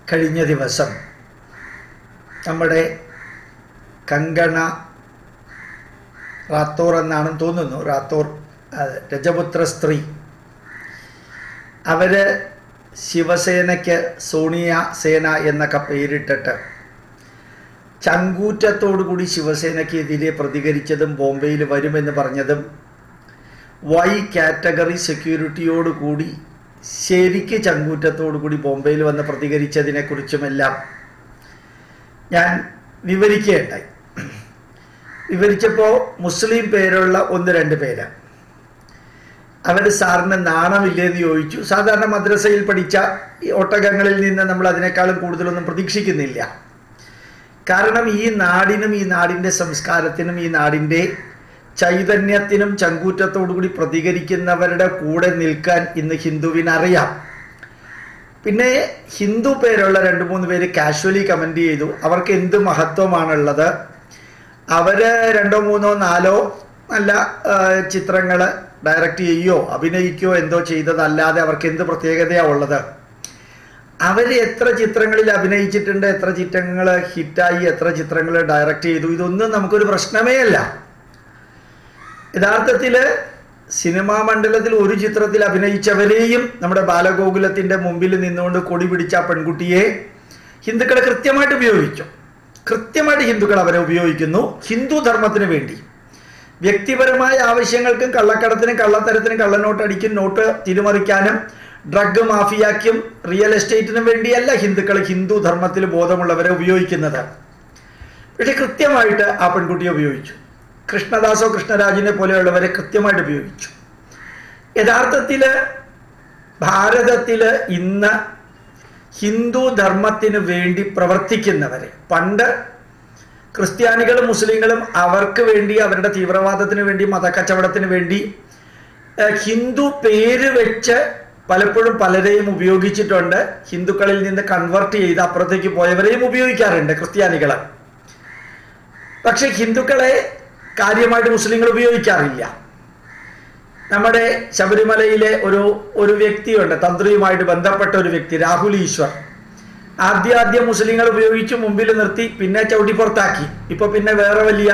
കഴിഞ്ഞ ദിവസം നമ്മുടെ കങ്കണ റാത്തോർ എന്നാണെന്ന് തോന്നുന്നു റാത്തോർ അതെ രജപുത്ര സ്ത്രീ അവര് ശിവസേനയ്ക്ക് സോണിയ സേന എന്നൊക്കെ പേരിട്ടിട്ട് ചങ്കൂറ്റത്തോടുകൂടി ശിവസേനയ്ക്കെതിരെ പ്രതികരിച്ചതും ബോംബെയിൽ വരുമെന്ന് പറഞ്ഞതും വൈ കാറ്റഗറി സെക്യൂരിറ്റിയോടുകൂടി ശരിക്ക് ചങ്കൂറ്റത്തോടുകൂടി ബോംബെയിൽ വന്ന് പ്രതികരിച്ചതിനെക്കുറിച്ചുമെല്ലാം ഞാൻ വിവരിക്കുകയുണ്ടായി വിവരിച്ചപ്പോൾ മുസ്ലിം പേരുള്ള ഒന്ന് രണ്ട് പേര് അവർ സാറിന് നാണമില്ലേന്ന് ചോദിച്ചു സാധാരണ മദ്രസയിൽ പഠിച്ച ഈ ഒട്ടകങ്ങളിൽ നിന്ന് നമ്മൾ അതിനേക്കാളും കൂടുതലൊന്നും പ്രതീക്ഷിക്കുന്നില്ല കാരണം ഈ നാടിനും ഈ നാടിൻ്റെ സംസ്കാരത്തിനും ഈ നാടിൻ്റെ ചൈതന്യത്തിനും ചങ്കൂറ്റത്തോടുകൂടി പ്രതികരിക്കുന്നവരുടെ കൂടെ നിൽക്കാൻ ഇന്ന് ഹിന്ദുവിനറിയാം പിന്നെ ഹിന്ദു പേരുള്ള രണ്ട് മൂന്ന് പേര് കാഷ്വലി കമൻ്റ് ചെയ്തു അവർക്ക് എന്ത് മഹത്വമാണുള്ളത് അവര് രണ്ടോ മൂന്നോ നാലോ നല്ല ചിത്രങ്ങൾ ഡയറക്റ്റ് ചെയ്യുകയോ അഭിനയിക്കുകയോ എന്തോ ചെയ്തതല്ലാതെ അവർക്ക് എന്ത് പ്രത്യേകതയാണ് ഉള്ളത് അവർ എത്ര ചിത്രങ്ങളിൽ അഭിനയിച്ചിട്ടുണ്ട് എത്ര ചിത്രങ്ങൾ ഹിറ്റായി എത്ര ചിത്രങ്ങൾ ഡയറക്റ്റ് ചെയ്തു ഇതൊന്നും നമുക്കൊരു പ്രശ്നമേ അല്ല യഥാർത്ഥത്തിൽ സിനിമാ മണ്ഡലത്തിൽ ഒരു ചിത്രത്തിൽ അഭിനയിച്ചവരെയും നമ്മുടെ ബാലഗോകുലത്തിൻ്റെ മുമ്പിൽ നിന്നുകൊണ്ട് കൊടി പിടിച്ച ആ പെൺകുട്ടിയെ ഹിന്ദുക്കളെ കൃത്യമായിട്ട് ഉപയോഗിച്ചു കൃത്യമായിട്ട് ഹിന്ദുക്കൾ അവരെ ഉപയോഗിക്കുന്നു ഹിന്ദു ധർമ്മത്തിന് വേണ്ടി വ്യക്തിപരമായ ആവശ്യങ്ങൾക്കും കള്ളക്കടത്തിനും കള്ളത്തരത്തിനും കള്ളനോട്ട് അടിക്കും നോട്ട് തിരിമറിക്കാനും ഡ്രഗ് മാഫിയാക്കും റിയൽ എസ്റ്റേറ്റിനും വേണ്ടിയല്ല ഹിന്ദുക്കൾ ഹിന്ദു ധർമ്മത്തിൽ ബോധമുള്ളവരെ ഉപയോഗിക്കുന്നത് പക്ഷെ കൃത്യമായിട്ട് ആ പെൺകുട്ടിയെ ഉപയോഗിച്ചു കൃഷ്ണദാസോ കൃഷ്ണരാജിനെ പോലെയുള്ളവരെ കൃത്യമായിട്ട് ഉപയോഗിച്ചു യഥാർത്ഥത്തിൽ ഭാരതത്തിൽ ഇന്ന് ഹിന്ദു ധർമ്മത്തിന് വേണ്ടി പ്രവർത്തിക്കുന്നവരെ പണ്ട് ക്രിസ്ത്യാനികളും മുസ്ലിങ്ങളും അവർക്ക് വേണ്ടി അവരുടെ തീവ്രവാദത്തിന് വേണ്ടി മതക്കച്ചവടത്തിന് വേണ്ടി ഹിന്ദു പേര് വെച്ച് പലപ്പോഴും പലരെയും ഉപയോഗിച്ചിട്ടുണ്ട് ഹിന്ദുക്കളിൽ നിന്ന് കൺവെർട്ട് ചെയ്ത് അപ്പുറത്തേക്ക് പോയവരെയും ഉപയോഗിക്കാറുണ്ട് ക്രിസ്ത്യാനികൾ പക്ഷെ ഹിന്ദുക്കളെ കാര്യമായിട്ട് മുസ്ലിങ്ങൾ ഉപയോഗിക്കാറില്ല നമ്മുടെ ശബരിമലയിലെ ഒരു ഒരു വ്യക്തിയുണ്ട് തന്ത്രിയുമായിട്ട് ബന്ധപ്പെട്ട ഒരു വ്യക്തി രാഹുൽ ഈശ്വർ ആദ്യാദ്യം മുസ്ലിങ്ങൾ ഉപയോഗിച്ച് മുമ്പിൽ നിർത്തി പിന്നെ ചവിട്ടിപ്പുറത്താക്കി ഇപ്പൊ പിന്നെ വേറെ വലിയ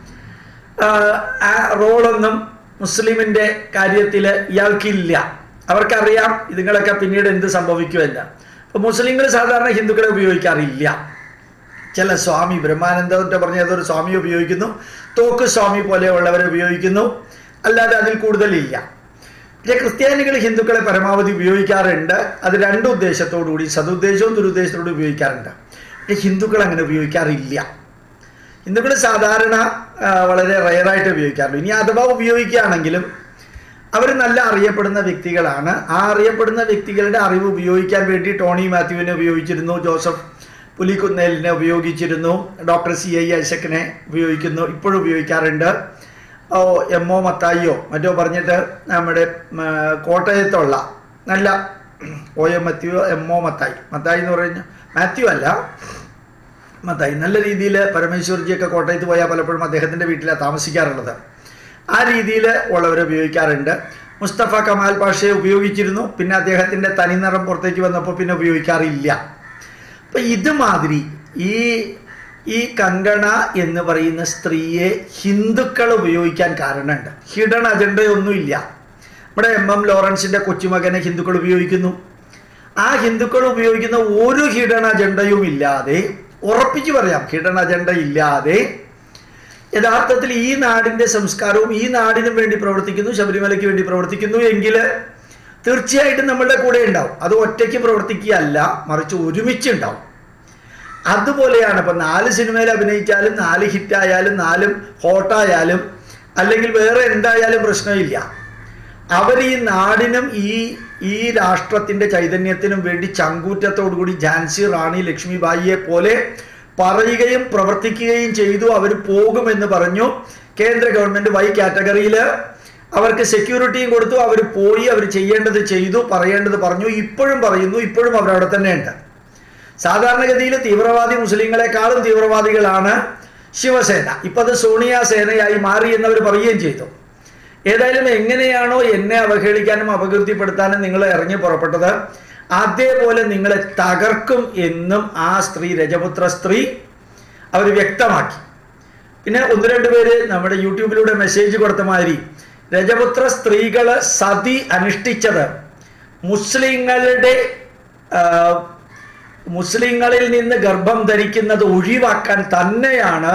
റോളൊന്നും മുസ്ലിമിന്റെ കാര്യത്തിൽ ഇയാൾക്കില്ല അവർക്കറിയാം ഇതുങ്ങളൊക്കെ പിന്നീട് എന്ത് സംഭവിക്കുമല്ല അപ്പൊ മുസ്ലിങ്ങൾ സാധാരണ ഹിന്ദുക്കളെ ഉപയോഗിക്കാറില്ല ചില സ്വാമി ബ്രഹ്മാനന്ദന്റെ പറഞ്ഞ ഏതൊരു സ്വാമി ഉപയോഗിക്കുന്നു തോക്ക് സ്വാമി പോലെയുള്ളവരെ ഉപയോഗിക്കുന്നു അല്ലാതെ അതിൽ കൂടുതലില്ല പക്ഷേ ക്രിസ്ത്യാനികൾ ഹിന്ദുക്കളെ പരമാവധി ഉപയോഗിക്കാറുണ്ട് അത് രണ്ട് ഉദ്ദേശത്തോടുകൂടി സതുദ്ദേശവും ദുരുദ്ദേശത്തോടും ഉപയോഗിക്കാറുണ്ട് പക്ഷേ ഹിന്ദുക്കൾ അങ്ങനെ ഉപയോഗിക്കാറില്ല ഹിന്ദുക്കൾ സാധാരണ വളരെ റയറായിട്ട് ഉപയോഗിക്കാറുള്ളൂ ഇനി അഥവാ ഉപയോഗിക്കുകയാണെങ്കിലും അവർ നല്ല അറിയപ്പെടുന്ന വ്യക്തികളാണ് ആ അറിയപ്പെടുന്ന വ്യക്തികളുടെ അറിവ് ഉപയോഗിക്കാൻ വേണ്ടി ടോണി മാത്യുവിനെ ഉപയോഗിച്ചിരുന്നു ജോസഫ് പുലിക്കുന്നേലിനെ ഉപയോഗിച്ചിരുന്നു ഡോക്ടർ സി ഐ ഐസക്കിനെ ഉപയോഗിക്കുന്നു ഇപ്പോഴും ഉപയോഗിക്കാറുണ്ട് ഓ എം ഒ മത്തായിയോ മറ്റോ പറഞ്ഞിട്ട് നമ്മുടെ കോട്ടയത്തുള്ള നല്ല ഒ എം മത്യോ എം ഒ മത്തായി മത്തായി എന്ന് പറഞ്ഞാൽ മാത്യു അല്ല മത്തായി നല്ല രീതിയിൽ പരമേശ്വർജിയൊക്കെ കോട്ടയത്ത് പോയാൽ പലപ്പോഴും അദ്ദേഹത്തിൻ്റെ വീട്ടിലാണ് താമസിക്കാറുള്ളത് ആ രീതിയിൽ ഉള്ളവരെ ഉപയോഗിക്കാറുണ്ട് മുസ്തഫ കമാൽ പാഷയെ ഉപയോഗിച്ചിരുന്നു പിന്നെ അദ്ദേഹത്തിൻ്റെ തനിനിറം പുറത്തേക്ക് വന്നപ്പോൾ പിന്നെ ഉപയോഗിക്കാറില്ല അപ്പം ഇതുമാതിരി ഈ ഈ കങ്കണ എന്ന് പറയുന്ന സ്ത്രീയെ ഹിന്ദുക്കൾ ഉപയോഗിക്കാൻ കാരണമുണ്ട് ഹിഡൻ അജണ്ടയൊന്നുമില്ല നമ്മുടെ എം എം ലോറൻസിന്റെ കൊച്ചുമകനെ ഹിന്ദുക്കൾ ഉപയോഗിക്കുന്നു ആ ഹിന്ദുക്കൾ ഉപയോഗിക്കുന്ന ഒരു ഹിഡൻ അജണ്ടയും ഇല്ലാതെ ഉറപ്പിച്ചു പറയാം ഹിഡൻ അജണ്ട ഇല്ലാതെ യഥാർത്ഥത്തിൽ ഈ നാടിന്റെ സംസ്കാരവും ഈ നാടിനും വേണ്ടി പ്രവർത്തിക്കുന്നു ശബരിമലയ്ക്ക് വേണ്ടി പ്രവർത്തിക്കുന്നു എങ്കിൽ തീർച്ചയായിട്ടും നമ്മളുടെ കൂടെ ഉണ്ടാവും അത് ഒറ്റയ്ക്ക് പ്രവർത്തിക്കുകയല്ല മറിച്ച് ഒരുമിച്ചുണ്ടാവും അതുപോലെയാണ് ഇപ്പം നാല് സിനിമയിൽ അഭിനയിച്ചാലും നാല് ഹിറ്റായാലും നാലും ഹോട്ടായാലും അല്ലെങ്കിൽ വേറെ എന്തായാലും പ്രശ്നമില്ല അവർ ഈ നാടിനും ഈ ഈ രാഷ്ട്രത്തിൻ്റെ ചൈതന്യത്തിനും വേണ്ടി ചങ്കൂറ്റത്തോടുകൂടി ഝാൻസി റാണി ലക്ഷ്മിബായിയെ പോലെ പറയുകയും പ്രവർത്തിക്കുകയും ചെയ്തു അവർ പോകുമെന്ന് പറഞ്ഞു കേന്ദ്ര ഗവൺമെൻറ് വൈ കാറ്റഗറിയിൽ അവർക്ക് സെക്യൂരിറ്റിയും കൊടുത്തു അവർ പോയി അവർ ചെയ്യേണ്ടത് ചെയ്തു പറയേണ്ടത് പറഞ്ഞു ഇപ്പോഴും പറയുന്നു ഇപ്പോഴും അവരവിടെ തന്നെയുണ്ട് സാധാരണഗതിയിൽ തീവ്രവാദി മുസ്ലിങ്ങളെക്കാളും തീവ്രവാദികളാണ് ശിവസേന ഇപ്പൊ അത് സോണിയ സേനയായി മാറി എന്നവർ പറയുകയും ചെയ്തു ഏതായാലും എങ്ങനെയാണോ എന്നെ അവഹേളിക്കാനും അപകീർത്തിപ്പെടുത്താനും നിങ്ങൾ ഇറങ്ങി പുറപ്പെട്ടത് അതേപോലെ നിങ്ങളെ തകർക്കും എന്നും ആ സ്ത്രീ രജപുത്ര സ്ത്രീ അവർ വ്യക്തമാക്കി പിന്നെ ഒന്ന് രണ്ട് പേര് നമ്മുടെ യൂട്യൂബിലൂടെ മെസ്സേജ് കൊടുത്ത മാതിരി രജപുത്ര സ്ത്രീകള് സതി അനുഷ്ഠിച്ചത് മുസ്ലിങ്ങളുടെ ആ, മുസ്ലിങ്ങളിൽ നിന്ന് ഗർഭം ധരിക്കുന്നത് ഒഴിവാക്കാൻ തന്നെയാണ്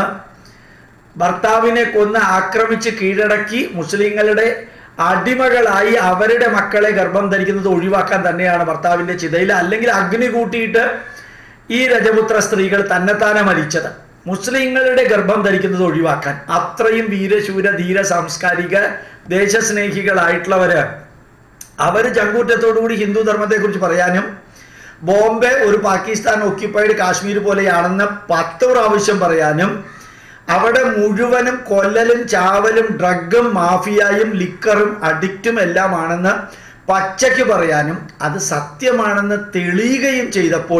ഭർത്താവിനെ കൊന്ന് ആക്രമിച്ച് കീഴടക്കി മുസ്ലിങ്ങളുടെ അടിമകളായി അവരുടെ മക്കളെ ഗർഭം ധരിക്കുന്നത് ഒഴിവാക്കാൻ തന്നെയാണ് ഭർത്താവിന്റെ ചിതയിൽ അല്ലെങ്കിൽ അഗ്നി കൂട്ടിയിട്ട് ഈ രജപുത്ര സ്ത്രീകൾ തന്നെത്താനെ മരിച്ചത് മുസ്ലിങ്ങളുടെ ഗർഭം ധരിക്കുന്നത് ഒഴിവാക്കാൻ അത്രയും വീരശൂര ധീര സാംസ്കാരിക ദേശസ്നേഹികളായിട്ടുള്ളവര് അവര് ചങ്കൂറ്റത്തോടുകൂടി ഹിന്ദു ധർമ്മത്തെക്കുറിച്ച് പറയാനും ബോംബെ ഒരു പാകിസ്ഥാൻ ഒക്യുപ്പൈഡ് കാശ്മീർ പോലെയാണെന്ന് പത്ത് പ്രാവശ്യം പറയാനും അവിടെ മുഴുവനും കൊല്ലലും ചാവലും ഡ്രഗും മാഫിയായും ലിക്കറും അഡിക്റ്റും എല്ലാമാണെന്ന് പച്ചയ്ക്ക് പറയാനും അത് സത്യമാണെന്ന് തെളിയുകയും ചെയ്തപ്പോൾ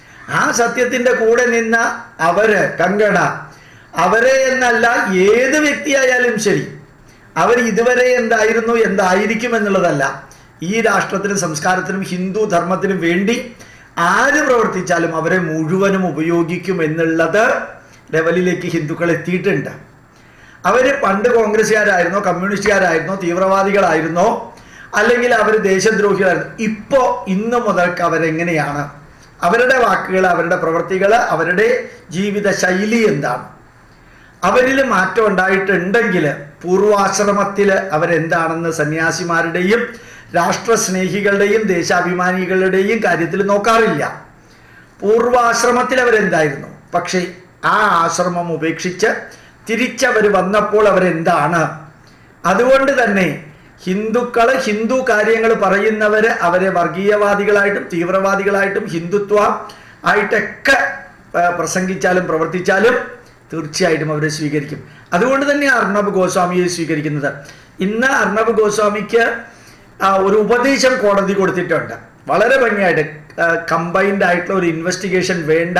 ആ സത്യത്തിന്റെ കൂടെ നിന്ന അവര് കങ്കണ അവരെ എന്നല്ല ഏത് വ്യക്തിയായാലും ശരി അവർ ഇതുവരെ എന്തായിരുന്നു എന്തായിരിക്കും എന്നുള്ളതല്ല ഈ രാഷ്ട്രത്തിനും സംസ്കാരത്തിനും ഹിന്ദു ധർമ്മത്തിനും വേണ്ടി ആര് പ്രവർത്തിച്ചാലും അവരെ മുഴുവനും ഉപയോഗിക്കും എന്നുള്ളത് ലെവലിലേക്ക് ഹിന്ദുക്കൾ എത്തിയിട്ടുണ്ട് അവർ പണ്ട് കോൺഗ്രസ്സുകാരായിരുന്നോ കമ്മ്യൂണിസ്റ്റുകാരായിരുന്നോ തീവ്രവാദികളായിരുന്നോ അല്ലെങ്കിൽ അവർ ദേശദ്രോഹികളായിരുന്നു ഇപ്പോൾ ഇന്ന് മുതൽക്ക് അവരെങ്ങനെയാണ് അവരുടെ വാക്കുകൾ അവരുടെ പ്രവൃത്തികൾ അവരുടെ ജീവിത ശൈലി എന്താണ് അവരിൽ മാറ്റം ഉണ്ടായിട്ടുണ്ടെങ്കിൽ പൂർവാശ്രമത്തിൽ അവരെന്താണെന്ന് സന്യാസിമാരുടെയും രാഷ്ട്രസ്നേഹികളുടെയും ദേശാഭിമാനികളുടെയും കാര്യത്തിൽ നോക്കാറില്ല പൂർവാശ്രമത്തിൽ അവരെന്തായിരുന്നു പക്ഷേ ആ ആശ്രമം ഉപേക്ഷിച്ച് തിരിച്ചവർ വന്നപ്പോൾ അവരെന്താണ് അതുകൊണ്ട് തന്നെ ഹിന്ദുക്കൾ ഹിന്ദു കാര്യങ്ങൾ പറയുന്നവര് അവരെ വർഗീയവാദികളായിട്ടും തീവ്രവാദികളായിട്ടും ഹിന്ദുത്വ ആയിട്ടൊക്കെ ആ, പ്രസംഗിച്ചാലും പ്രവർത്തിച്ചാലും തീർച്ചയായിട്ടും അവരെ സ്വീകരിക്കും അതുകൊണ്ട് തന്നെ അർണബ് ഗോസ്വാമിയെ സ്വീകരിക്കുന്നത് ഇന്ന് അർണബ് ഗോസ്വാമിക്ക് ആ, ഒരു ഉപദേശം കോടതി കൊടുത്തിട്ടുണ്ട് വളരെ ഭംഗിയായിട്ട് കമ്പൈൻഡ് ആയിട്ടുള്ള ഒരു ഇൻവെസ്റ്റിഗേഷൻ വേണ്ട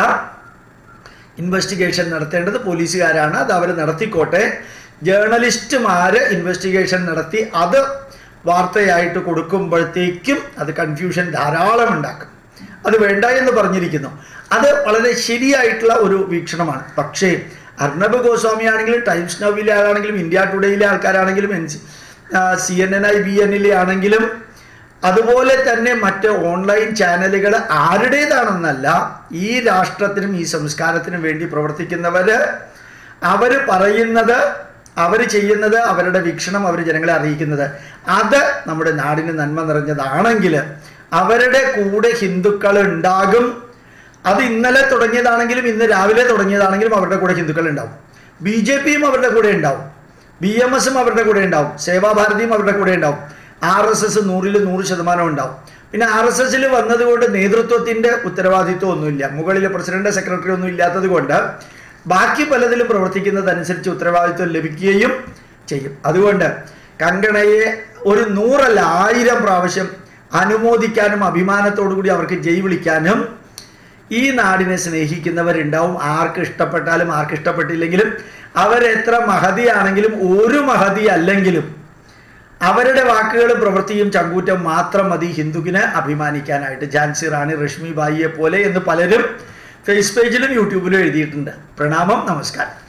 ഇൻവെസ്റ്റിഗേഷൻ നടത്തേണ്ടത് പോലീസുകാരാണ് അത് അവർ നടത്തിക്കോട്ടെ ജേർണലിസ്റ്റുമാര് ഇൻവെസ്റ്റിഗേഷൻ നടത്തി അത് വാർത്തയായിട്ട് കൊടുക്കുമ്പോഴത്തേക്കും അത് കൺഫ്യൂഷൻ ധാരാളം ഉണ്ടാക്കും അത് വേണ്ട എന്ന് പറഞ്ഞിരിക്കുന്നു അത് വളരെ ശരിയായിട്ടുള്ള ഒരു വീക്ഷണമാണ് പക്ഷേ അർണബ് ഗോസ്വാമി ആണെങ്കിലും ടൈംസ് നവിലെ ആണെങ്കിലും ഇന്ത്യ ടുഡേയിലെ ആൾക്കാരാണെങ്കിലും N C N N I B എന്നിലെ ആണെങ്കിലും അതുപോലെ തന്നെ മറ്റ് ഓൺലൈൻ ചാനലുകൾ ആരുടേതാണെന്നല്ല ഈ രാഷ്ട്രത്തിനും ഈ സംസ്കാരത്തിനും വേണ്ടി പ്രവർത്തിക്കുന്നവര് അവർ പറയുന്നത് അവർ ചെയ്യുന്നത് അവരുടെ വീക്ഷണം അവർ ജനങ്ങളെ അറിയിക്കുന്നത് അത് നമ്മുടെ നാടിന് നന്മ നിറഞ്ഞതാണെങ്കിൽ അവരുടെ കൂടെ ഹിന്ദുക്കൾ ഉണ്ടാകും അത് ഇന്നലെ തുടങ്ങിയതാണെങ്കിലും ഇന്ന് രാവിലെ തുടങ്ങിയതാണെങ്കിലും അവരുടെ കൂടെ ഹിന്ദുക്കൾ ഉണ്ടാവും ബി ജെ പിയും അവരുടെ കൂടെ ഉണ്ടാവും ബി എം എസും അവരുടെ കൂടെ ഉണ്ടാവും സേവാഭാരതിയും അവരുടെ കൂടെ ഉണ്ടാവും ആർ എസ് എസ് നൂറിൽ നൂറ് ശതമാനം ഉണ്ടാവും പിന്നെ ആർ എസ് എസിൽ വന്നതുകൊണ്ട് നേതൃത്വത്തിന്റെ ഉത്തരവാദിത്വം ഒന്നുമില്ല മുകളിലെ പ്രസിഡന്റ് സെക്രട്ടറി ഒന്നും ഇല്ലാത്തത് കൊണ്ട് ബാക്കി പലതിലും പ്രവർത്തിക്കുന്നതനുസരിച്ച് ഉത്തരവാദിത്വം ലഭിക്കുകയും ചെയ്യും അതുകൊണ്ട് കങ്കണയെ ഒരു നൂറല്ല ആയിരം പ്രാവശ്യം അനുമോദിക്കാനും അഭിമാനത്തോടു കൂടി അവർക്ക് ജയ് വിളിക്കാനും ഈ നാടിനെ സ്നേഹിക്കുന്നവരുണ്ടാവും ആർക്ക് ഇഷ്ടപ്പെട്ടാലും ആർക്ക് ഇഷ്ടപ്പെട്ടില്ലെങ്കിലും അവരെത്ര മഹതിയാണെങ്കിലും ഒരു മഹതി അല്ലെങ്കിലും അവരുടെ വാക്കുകളും പ്രവൃത്തിയും ചങ്കൂറ്റം മാത്രം മതി ഹിന്ദുവിന് അഭിമാനിക്കാനായിട്ട് ഝാൻസി റാണി രശ്മി ബായിയെ പോലെ എന്ന് പലരും ഫേസ് പേജിലും യൂട്യൂബിലും എഴുതിയിട്ടുണ്ട് പ്രണാമം നമസ്കാരം